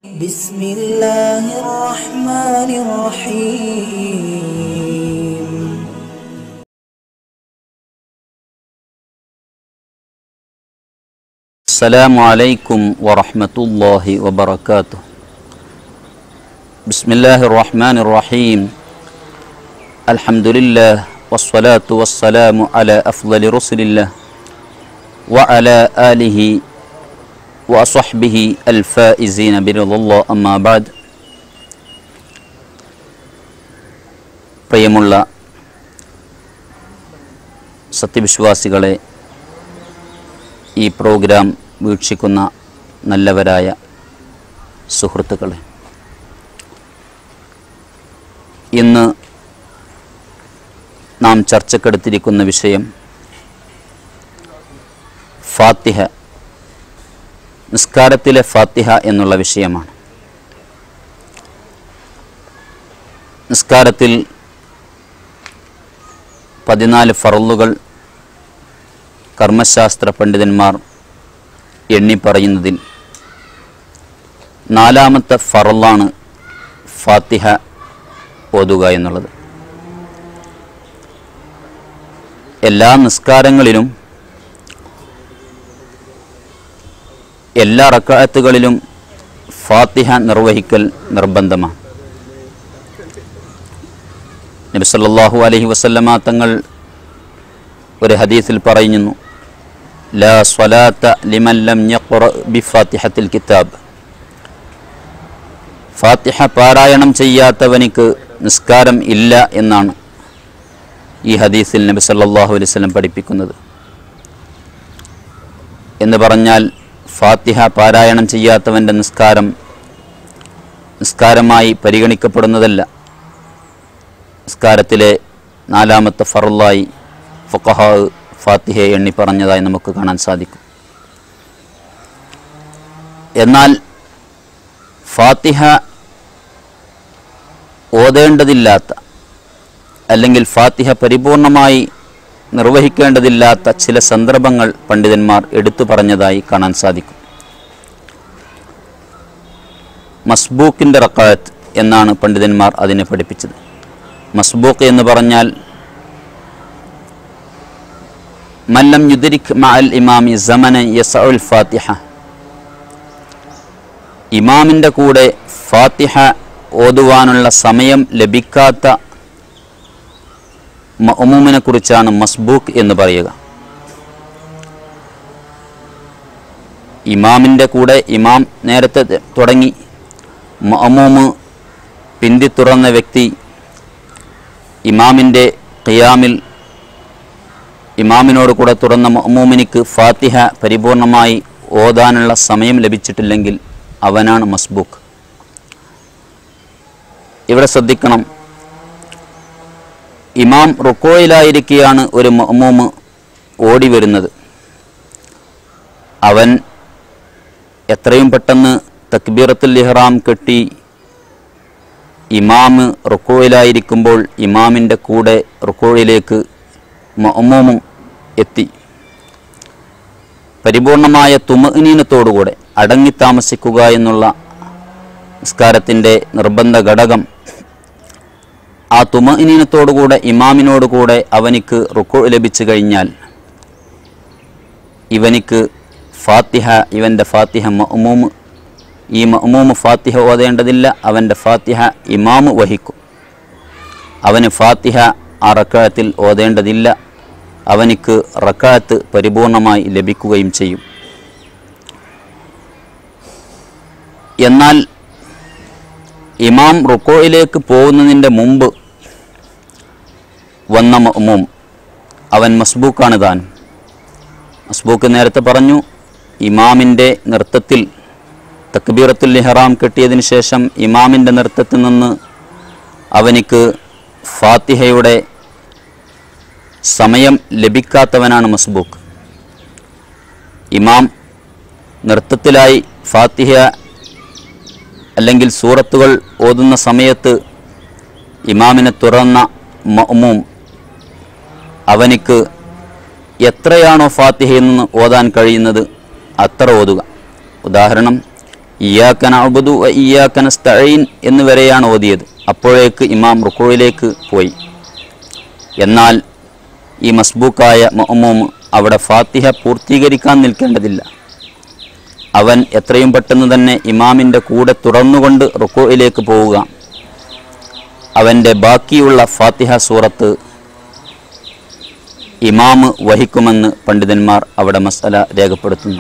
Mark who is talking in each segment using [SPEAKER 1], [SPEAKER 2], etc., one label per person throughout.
[SPEAKER 1] بسم الله الرحمن الرحيم
[SPEAKER 2] السلام عليكم ورحمة الله وبركاته بسم الله الرحمن الرحيم الحمد لله والصلاة والسلام على أفضل رسل الله وعلى آله وصحبه الفائزين برضا الله أما بعد പ്രിയമുള്ള സത്യവിശ്വാസികളെ ഈ പ്രോഗ്രാം വീക്ഷിക്കുന്ന നല്ലവരായ സുഹൃത്തുക്കളെ ഇന്ന് നാം ചർച്ചക്കെടുത്തിരിക്കുന്ന വിഷയം ഫാത്തിഹ നിസ്കാരത്തിലെ ഫാത്തിഹ എന്നുള്ള വിഷയമാണ് നിസ്കാരത്തിൽ പതിനാല് ഫറലുകൾ കർമ്മശാസ്ത്ര പണ്ഡിതന്മാർ എണ്ണിപ്പറയുന്നതിൽ നാലാമത്തെ ഫറലാണ് ഫാത്തിഹ ഓതുക എന്നുള്ളത് എല്ലാ നിസ്കാരങ്ങളിലും എല്ലാ റക്കായത്തുകളിലും ഫാത്തിഹ നിർവഹിക്കൽ നിർബന്ധമാണ് നബി സല്ലല്ലാഹു അലൈഹി വസല്ലമ തങ്ങൾ ഒരു ഹദീസിൽ പറയുന്നു ലാ സ്വലാത്ത ലിമൻ ലം യഖ്റ ബിഫാത്തിഹത്തിൽ കിതാബ് ഫാത്തിഹ പാരായണം ചെയ്യാത്തവനിക്ക് നിസ്കാരം ഇല്ല എന്നാണ് ഈ ഹദീസിൽ നബി സല്ലല്ലാഹു അലൈഹി വസല്ലം പഠിപ്പിക്കുന്നത് എന്ന് പറഞ്ഞാൽ ഫാത്തിഹ പാരായണം ചെയ്യാത്തവൻ്റെ നിസ്കാരം നിസ്കാരമായി പരിഗണിക്കപ്പെടുന്നതല്ല നിസ്കാരത്തിലെ നാലാമത്തെ ഫറുള്ളായി ഫുഖഹ ഫാത്തിഹയെ എണ്ണി പറഞ്ഞതായി നമുക്ക് കാണാൻ സാധിക്കും എന്നാൽ ഫാത്തിഹ ഓതേണ്ടതില്ലാത്ത അല്ലെങ്കിൽ ഫാത്തിഹ പരിപൂർണമായി നിർവഹിക്കേണ്ടതില്ലാത്ത ചില സന്ദർഭങ്ങൾ പണ്ഡിതന്മാർ എടുത്തു പറഞ്ഞതായി കാണാൻ സാധിക്കും മസ്ബൂക്കിൻ്റെ റക്കായത്ത് എന്നാണ് പണ്ഡിതന്മാർ അതിനെ പഠിപ്പിച്ചത് മസ്ബൂക്ക് എന്ന് പറഞ്ഞാൽ മല്ലം യുദരിക് മഅൽ ഇമാമി സമന യസഉൽ ഫാത്തിഹ ഇമാമിൻ്റെ കൂടെ ഫാത്തിഹ ഓതുവാനുള്ള സമയം ലഭിക്കാത്ത മഅമൂമിനെ കുറിച്ചാണ് മസ്ബൂക്ക് എന്ന് പറയുക ഇമാമിൻ്റെ കൂടെ ഇമാം നേരത്തെ തുടങ്ങി മഅമൂമ് പിന്തി തുറന്ന വ്യക്തി ഇമാമിൻ്റെ ഖിയാമിൽ ഇമാമിനോട് കൂടെ തുറന്ന മഅമൂമിനിക്ക് ഫാത്തിഹ പരിപൂർണമായി ഓതാനുള്ള സമയം ലഭിച്ചിട്ടില്ലെങ്കിൽ അവനാണ് മസ്ബൂക്ക് ഇവിടെ ശ്രദ്ധിക്കണം ഇമാം റുക്കോയിലായിരിക്കെയാണ് ഒരു മഅമൂമ് ഓടി വരുന്നത് അവൻ എത്രയും പെട്ടെന്ന് തക്ബീറത്തുൽ ഇഹ്റാം കെട്ടി ഇമാമ് റുക്കോയിലായിരിക്കുമ്പോൾ ഇമാമിൻ്റെ കൂടെ റുക്കോയിലേക്ക് മഅമൂമും എത്തി പരിപൂർണമായ തുമനീനത്തോടുകൂടെ അടങ്ങി താമസിക്കുക എന്നുള്ള നിസ്കാരത്തിൻ്റെ നിർബന്ധ ഘടകം ആ തുമനീനത്തോടുകൂടെ ഇമാമിനോടുകൂടെ അവനിക്ക് റുക്കോ ലഭിച്ചു കഴിഞ്ഞാൽ ഇവനിക്ക് ഫാത്തിഹ ഇവൻ്റെ ഫാത്തിഹ മഅമൂമ് ഈ മഅമൂമ് ഫാത്തിഹ ഓതേണ്ടതില്ല അവൻ്റെ ഫാത്തിഹ ഇമാമ് വഹിക്കും അവന് ഫാത്തിഹ ആ റക്കായത്തിൽ ഓതേണ്ടതില്ല അവനിക്ക് റക്കായത്ത് പരിപൂർണമായി ലഭിക്കുകയും ചെയ്യും എന്നാൽ ഇമാം റുക്കോയിലേക്ക് പോകുന്നതിൻ്റെ മുമ്പ് വന്ന മഅമൂം അവൻ മസ്ബൂക്കാണ് താൻ മസ്ബൂക്ക് നേരത്തെ പറഞ്ഞു ഇമാമിൻ്റെ നൃത്തത്തിൽ തക്ബീറത്തുൽ ഇഹ്റാം കെട്ടിയതിന് ശേഷം ഇമാമിൻ്റെ നൃത്തത്തിൽ നിന്ന് അവനിക്ക് ഫാത്തിഹയുടെ സമയം ലഭിക്കാത്തവനാണ് മസ്ബൂക്ക് ഇമാം നൃത്തത്തിലായി ഫാത്തിഹ അല്ലെങ്കിൽ സൂറത്തുകൾ ഓതുന്ന സമയത്ത് ഇമാമിനെ തുറന്ന മഅമൂം അവനിക്ക് എത്രയാണോ ഫാത്തിഹയിൽ നിന്ന് ഓതാൻ കഴിയുന്നത് അത്ര ഓതുക ഉദാഹരണം ഇയാക്കൻ അബുദു ഇയാക്കൻ സ്തഴീൻ എന്നുവരെയാണ് ഓതിയത് അപ്പോഴേക്ക് ഇമാം റുക്കോയിലേക്ക് പോയി എന്നാൽ ഈ മസ്ബൂക്കായ മൊഹമ്മൂം അവിടെ ഫാത്തിഹ പൂർത്തീകരിക്കാൻ നിൽക്കേണ്ടതില്ല അവൻ എത്രയും പെട്ടെന്ന് തന്നെ ഇമാമിൻ്റെ കൂടെ തുടർന്നുകൊണ്ട് റുക്കോയിലേക്ക് പോവുക അവൻ്റെ ബാക്കിയുള്ള ഫാത്തിഹ സൂറത്ത് ഇമാമ് വഹിക്കുമെന്ന് പണ്ഡിതന്മാർ അവിടെ മസല രേഖപ്പെടുത്തുന്നു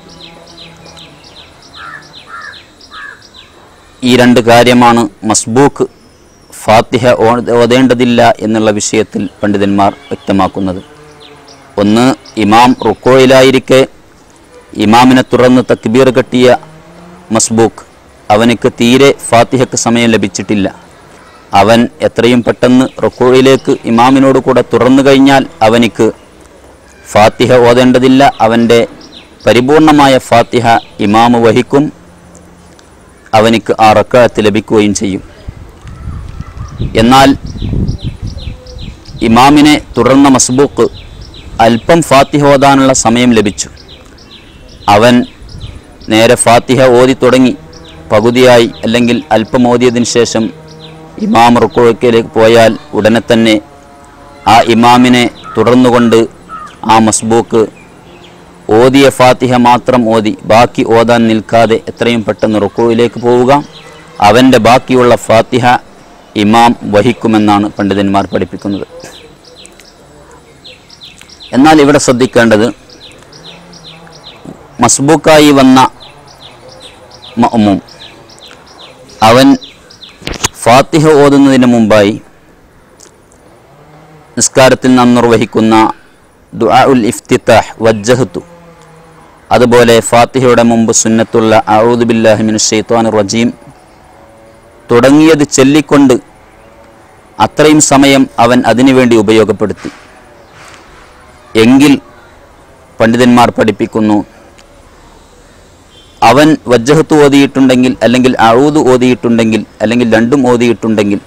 [SPEAKER 2] ഈ രണ്ട് കാര്യമാണ് മസ്ബൂക്ക് ഫാത്തിഹ ഓ- ഓതേണ്ടതില്ല എന്നുള്ള വിഷയത്തിൽ പണ്ഡിതന്മാർ വ്യക്തമാക്കുന്നത് ഒന്ന് ഇമാം റുക്കോയിലായിരിക്കെ ഇമാമിനെ തുറന്ന് തക്ബീർ കെട്ടിയ മസ്ബൂക്ക് അവനക്ക് തീരെ ഫാത്തിഹക്ക് സമയം ലഭിച്ചിട്ടില്ല അവൻ എത്രയും പെട്ടെന്ന് റുക്കോയിലേക്ക് ഇമാമിനോട് കൂടെ തുറന്നു കഴിഞ്ഞാൽ അവനിക്ക് ഫാത്തിഹ ഓതേണ്ടതില്ല അവൻ്റെ പരിപൂർണമായ ഫാത്തിഹ ഇമാമ് വഹിക്കും അവനിക്ക് ആ റക്കാത്ത് ലഭിക്കുകയും ചെയ്യും എന്നാൽ ഇമാമിനെ തുടർന്ന മസ്ബൂക്ക് അല്പം ഫാത്തിഹ ഓതാനുള്ള സമയം ലഭിച്ചു അവൻ നേരെ ഫാത്തിഹ ഓതി തുടങ്ങി പകുതിയായി അല്ലെങ്കിൽ അല്പം ഓതിയതിനു ശേഷം ഇമാം റുക്കോയ്ക്കലേക്ക് പോയാൽ ഉടനെ തന്നെ ആ ഇമാമിനെ തുടർന്നുകൊണ്ട് ആ മസ്ബൂക്ക് ഓതിയ ഫാത്തിഹ മാത്രം ഓതി ബാക്കി ഓതാൻ നിൽക്കാതെ എത്രയും പെട്ടെന്ന് റുക്കോയിലേക്ക് പോവുക അവൻ്റെ ബാക്കിയുള്ള ഫാത്തിഹ ഇമാം വഹിക്കുമെന്നാണ് പണ്ഡിതന്മാർ പഠിപ്പിക്കുന്നത് എന്നാൽ ഇവിടെ ശ്രദ്ധിക്കേണ്ടത് മസ്ബൂക്കായി വന്ന മഅ്മൂം അവൻ ഫാത്തിഹ ഓതുന്നതിന് മുമ്പായി നിസ്കാരത്തിൽ നാം നിർവഹിക്കുന്ന ദുആ ഉൽ ഇഫ്തിത്താഹ് വജ്ജഹത്തു അതുപോലെ ഫാത്തിഹയുടെ മുമ്പ് സുന്നത്തുള്ള അഊദു ബില്ലാഹി മിനശ് ശൈത്വാനിർ റജീം തുടങ്ങിയത് ചൊല്ലിക്കൊണ്ട് അത്രയും സമയം അവൻ അതിനുവേണ്ടി ഉപയോഗപ്പെടുത്തി എങ്കിൽ പണ്ഡിതന്മാർ പഠിപ്പിക്കുന്നു അവൻ വജ്ജഹത്ത് ഓതിയിട്ടുണ്ടെങ്കിൽ അല്ലെങ്കിൽ അഴൂത് ഓതിയിട്ടുണ്ടെങ്കിൽ അല്ലെങ്കിൽ രണ്ടും ഓതിയിട്ടുണ്ടെങ്കിൽ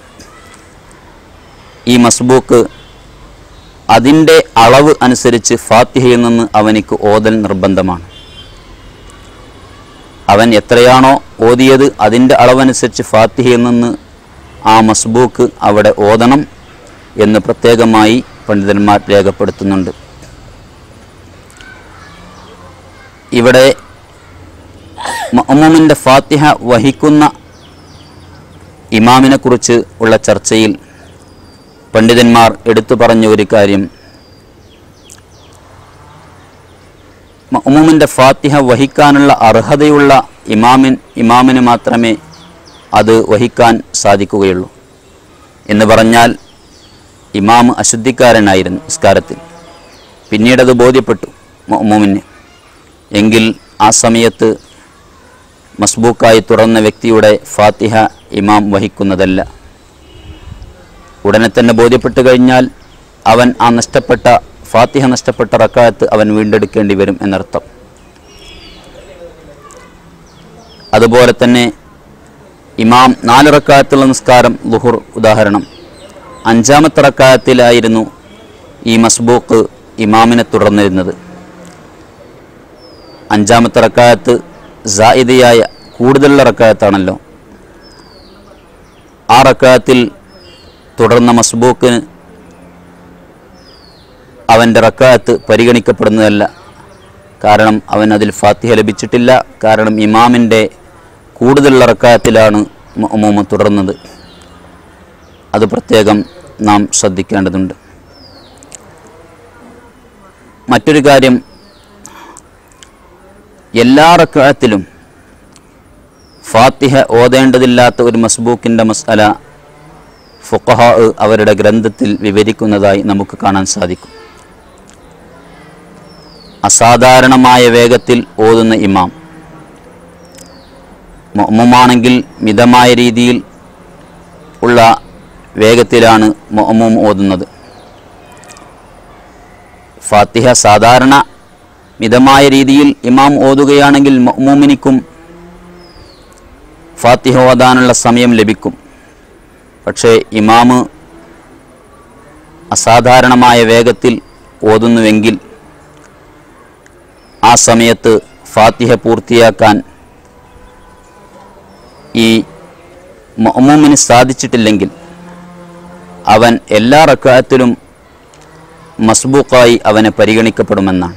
[SPEAKER 2] ഈ മസ്ബൂക്ക് അതിൻ്റെ അളവ് അനുസരിച്ച് ഫാത്തിഹയിൽ നിന്ന് അവനിക്ക് ഓതൽ നിർബന്ധമാണ് അവൻ എത്രയാണോ ഓതിയത് അതിൻ്റെ അളവനുസരിച്ച് ഫാത്തിഹയിൽ നിന്ന് ആ മസ്ബൂക്ക് അവിടെ ഓതണം എന്ന് പ്രത്യേകമായി പണ്ഡിതന്മാർ രേഖപ്പെടുത്തുന്നുണ്ട് ഇവിടെ മഅ്മൂമിൻ്റെ ഫാത്തിഹ വഹിക്കുന്ന ഇമാമിനെ കുറിച്ച് ഉള്ള ചർച്ചയിൽ പണ്ഡിതന്മാർ എടുത്തു പറഞ്ഞ ഒരു കാര്യം മഅ്മൂമിൻ്റെ ഫാത്തിഹ വഹിക്കാനുള്ള അർഹതയുള്ള ഇമാമിൻ ഇമാമിന് മാത്രമേ അത് വഹിക്കാൻ സാധിക്കുകയുള്ളൂ എന്ന് പറഞ്ഞാൽ ഇമാം അശുദ്ധിക്കാരനായിരുന്നു നിസ്കാരത്തിൽ പിന്നീടത് ബോധ്യപ്പെട്ടു മഅ്മൂമിന് എങ്കിൽ ആ സമയത്ത് മസ്ബൂക്കായി തുറന്ന വ്യക്തിയുടെ ഫാത്തിഹ ഇമാം വഹിക്കുന്നതല്ല ഉടനെ തന്നെ ബോധ്യപ്പെട്ടു കഴിഞ്ഞാൽ അവൻ ആ നഷ്ടപ്പെട്ട ഫാത്തിഹ നഷ്ടപ്പെട്ട റക്കായത്ത് അവൻ വീണ്ടെടുക്കേണ്ടി വരും എന്നർത്ഥം അതുപോലെ തന്നെ ഇമാം നാല് റക്കായത്തുള്ള നിസ്കാരം ലുഹുർ ഉദാഹരണം അഞ്ചാമത്തെ റക്കായത്തിലായിരുന്നു ഈ മസ്ബൂക്ക് ഇമാമിനെ തുടർന്നിരുന്നത് അഞ്ചാമത്തെ റക്കായത്ത് സായിദയായ കൂടുതലുള്ള റക്കായത്താണല്ലോ ആ റക്കായത്തിൽ തുടർന്ന മസ്ബൂക്കിന് അവൻ്റെ റക്കായത്ത് പരിഗണിക്കപ്പെടുന്നതല്ല കാരണം അവൻ അതിൽ ഫാത്തിഹ ലഭിച്ചിട്ടില്ല കാരണം ഇമാമിൻ്റെ കൂടുതലുള്ള റക്കായത്തിലാണ് മഅ്മൂമ തുടർന്നത് അത് പ്രത്യേകം നാം ശ്രദ്ധിക്കേണ്ടതുണ്ട് മറ്റൊരു കാര്യം എല്ലാ റക്കായത്തിലും ഫാത്തിഹ ഓതേണ്ടതില്ലാത്ത ഒരു മസ്ബൂക്കിൻ്റെ മസ്അല ഫുഖഹ അവരുടെ ഗ്രന്ഥത്തിൽ വിവരിക്കുന്നതായി നമുക്ക് കാണാൻ സാധിക്കും അസാധാരണമായ വേഗത്തിൽ ഓതുന്ന ഇമാം മൊമ്മുമാണെങ്കിൽ മിതമായ രീതിയിൽ ഉള്ള വേഗത്തിലാണ് മൊമ്മും ഓതുന്നത് ഫാത്തിഹ സാധാരണ മിതമായ രീതിയിൽ ഇമാം ഓതുകയാണെങ്കിൽ മൊമ്മൂമിനിക്കും ഫാത്തിഹ ഓതാനുള്ള സമയം ലഭിക്കും പക്ഷേ ഇമാമ് അസാധാരണമായ വേഗത്തിൽ ഓതുന്നുവെങ്കിൽ ആ സമയത്ത് ഫാത്തിഹ പൂർത്തിയാക്കാൻ ഈ മൊമൂമിന് സാധിച്ചിട്ടില്ലെങ്കിൽ അവൻ എല്ലാ റക്കായത്തിലും മസ്ബൂക്കായി അവനെ പരിഗണിക്കപ്പെടുമെന്നാണ്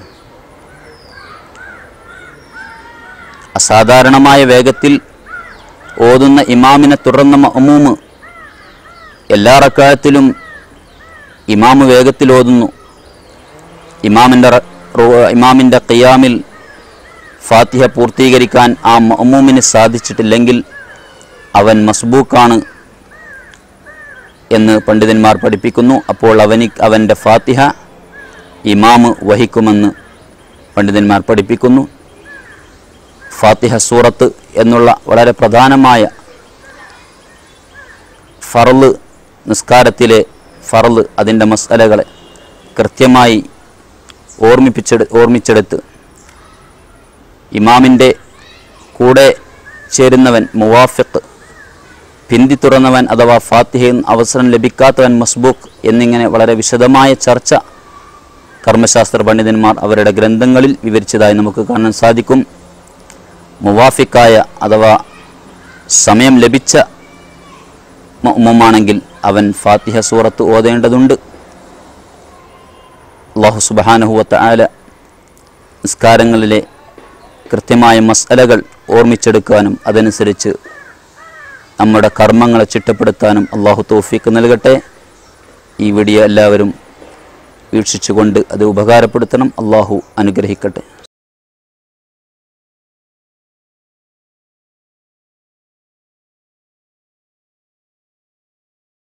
[SPEAKER 2] അസാധാരണമായ വേഗത്തിൽ ഓതുന്ന ഇമാമിനെ തുടർന്ന മഅമൂമ് എല്ലാ റക്കായത്തിലും ഇമാമ് വേഗത്തിൽ ഓതുന്നു ഇമാമിൻ്റെ റ- റു- ഇമാമിൻ്റെ ഖിയാമിൽ ഫാത്തിഹ പൂർത്തീകരിക്കാൻ ആ മഅമൂമിന് സാധിച്ചിട്ടില്ലെങ്കിൽ അവൻ മസ്ബൂക്കാണ് എന്ന് പണ്ഡിതന്മാർ പഠിപ്പിക്കുന്നു അപ്പോൾ അവന് അവൻ്റെ ഫാത്തിഹ ഇമാമ് വഹിക്കുമെന്ന് പണ്ഡിതന്മാർ പഠിപ്പിക്കുന്നു ഫാത്തിഹ സൂറത്ത് എന്നുള്ള വളരെ പ്രധാനമായ ഫറല് നിസ്കാരത്തിലെ ഫറല് അതിൻ്റെ മസാലകളെ കൃത്യമായി ഓർമ്മിപ്പിച്ചെടു ഓർമ്മിച്ചെടുത്ത് ഇമാമിൻ്റെ കൂടെ ചേരുന്നവൻ മുവാഫിഖ് പിന്തി തുറന്നവൻ അഥവാ ഫാത്തിഹയിൽ അവസരം ലഭിക്കാത്തവൻ മസ്ബൂക്ക് എന്നിങ്ങനെ വളരെ വിശദമായ ചർച്ച കർമ്മശാസ്ത്ര പണ്ഡിതന്മാർ അവരുടെ ഗ്രന്ഥങ്ങളിൽ വിവരിച്ചതായി നമുക്ക് കാണാൻ സാധിക്കും മുവാഫിക്കായ അഥവാ സമയം ലഭിച്ച മുമ്മാണെങ്കിൽ അവൻ ഫാത്തിഹ സൂറത്ത് ഓതേണ്ടതുണ്ട് അള്ളാഹു സുബാനഹുവത്ത ആല നിസ്കാരങ്ങളിലെ കൃത്യമായ മസലകൾ ഓർമ്മിച്ചെടുക്കാനും അതനുസരിച്ച് നമ്മുടെ കർമ്മങ്ങളെ ചിട്ടപ്പെടുത്താനും അള്ളാഹു തോഫീക്ക് നൽകട്ടെ ഈ വീഡിയോ എല്ലാവരും വീക്ഷിച്ചുകൊണ്ട് അത് ഉപകാരപ്പെടുത്തണം അള്ളാഹു അനുഗ്രഹിക്കട്ടെ